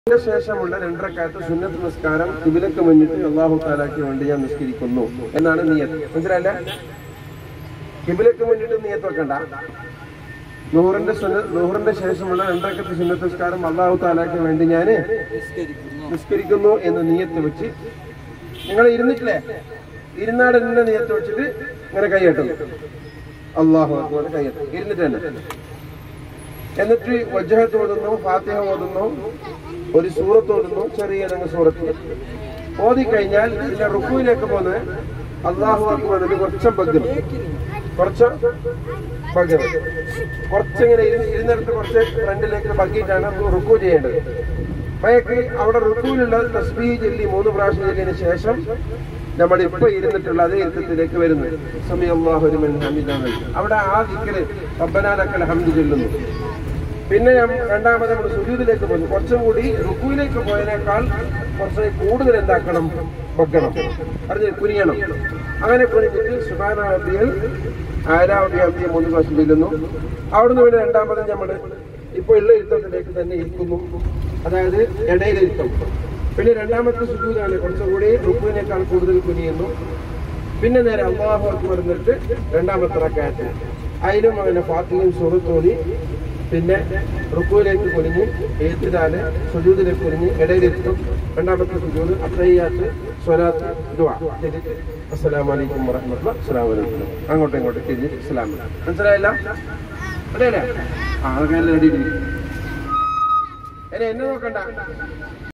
ഇതിന് ശേഷമുള്ള രണ്ടരക്കാലത്ത് സുന്നത്ത് നിസ്കാരം കിബിലക്ക് മുന്നിട്ട് അള്ളാഹു താലാക്ക് വേണ്ടി ഞാൻ നിസ്കരിക്കുന്നു എന്നാണ് നിയത്ത് മനസ്സിലായില്ല കിബിലക്ക് മുന്നിട്ട് നിയത്ത് വെക്കണ്ട നൂറിന്റെ സുന്ന നൂറിന്റെ ശേഷമുള്ള രണ്ടരക്കത്ത് സുന്നത്ത് നിസ്കാരം അള്ളാഹു താലാക്ക് വേണ്ടി ഞാൻ നിസ്കരിക്കുന്നു എന്ന് നിയത്ത് വെച്ച് നിങ്ങൾ ഇരുന്നിട്ടില്ലേ ഇരുന്നാട് എന്നെ നിയത്ത് വെച്ചിട്ട് ഇങ്ങനെ കൈയെട്ടുന്നു അള്ളാഹു അക്ബർ കൈയെട്ടും ഇരുന്നിട്ട് തന്നെ എന്നിട്ട് വജ്ജഹത്ത് ഓതുന്നു ഫാത്തിഹ ഓതുന്നു ഒരു സൂറത്ത് ഓതുന്നു ചെറിയ ഏതെങ്കിലും സൂറത്ത് ഓതി കഴിഞ്ഞാൽ പിന്നെ റുക്കുവിലേക്ക് പോകുന്നത് അള്ളാഹു അക്ബർ എന്നിട്ട് കുറച്ച് പഗ്ഗം കുറച്ച് പഗ്ഗം കുറച്ചിങ്ങനെ ഇരു- ഇരുന്നിടത്ത് കുറച്ച് ഫ്രണ്ടിലേക്ക് ബഗ്ഗിട്ടാണ് റുക്കു ചെയ്യേണ്ടത് അപ്പോഴേക്ക് അവിടെ റുക്കുവിലുള്ള തസ്ബീ ചൊല്ലി മൂന്ന് പ്രാവശ്യം ചൊല്ലിയതിന് ശേഷം നമ്മൾ ഇപ്പൊ ഇരുന്നിട്ടുള്ള അതേ ഇരുത്തത്തിലേക്ക് വരുന്നത് സമയല്ലാഹുരുമൻ ഹമിദാൻ അവിടെ ആ ദിക്കല് റബ്ബനാനക്കൽ ഹംദ് ചൊല്ലുന്നു പിന്നെ ഞാൻ രണ്ടാമത് നമ്മൾ സുജൂദിലേക്ക് പോകുന്നു കുറച്ചും കൂടി റുക്കുവിലേക്ക് പോയതിനേക്കാൾ കുറച്ച് കൂടുതൽ എന്താക്കണം വെക്കണം അറിഞ്ഞ് കുനിയണം അങ്ങനെ കുനിഞ്ഞിട്ട് സുബാനാബിയൽ ആരാബിയാബിയെ മൂന്ന് പ്രാവശ്യം ചെല്ലുന്നു അവിടുന്ന് പിന്നെ രണ്ടാമത് നമ്മൾ ഇപ്പോൾ ഉള്ള ഇരുത്തത്തിലേക്ക് തന്നെ ഇരിക്കുന്നു അതായത് ഇടയിലിരുത്തം പിന്നെ രണ്ടാമത്തെ സുജൂദാണ് കുറച്ചുകൂടി റുക്കുവിനേക്കാൾ കൂടുതൽ കുനിയുന്നു പിന്നെ നേരെ അള്ളാഹു അക്ബർ എന്നിട്ട് രണ്ടാമത്തെ റക്കാറ്റ് അതിലും അങ്ങനെ ഫാത്തിയും സുഹൃത്തോതി പിന്നെ റുക്കുവിലേക്ക് കുനിഞ്ഞ് എഴുത്തിടാല് സുജൂദിലേക്ക് കുനിഞ്ഞ് ഇടയിലെത്തും രണ്ടാമത്തെ സുജൂദ് അത്തയ്യാത്ത് സ്വലാത്ത് ദുആ ചെയ്തിട്ട് അസ്സലാമു അലൈക്കും വറഹ്മത്തുള്ളാഹി അസ്സലാമു അലൈക്കും അങ്ങോട്ടും ഇങ്ങോട്ടും തിരിഞ്ഞ് ഇസ്ലാം മനസ്സിലായില്ല അതെയല്ലേ ആ അതൊക്കെ എല്ലാം റെഡി ഇനി എന്നെ നോക്കണ്ട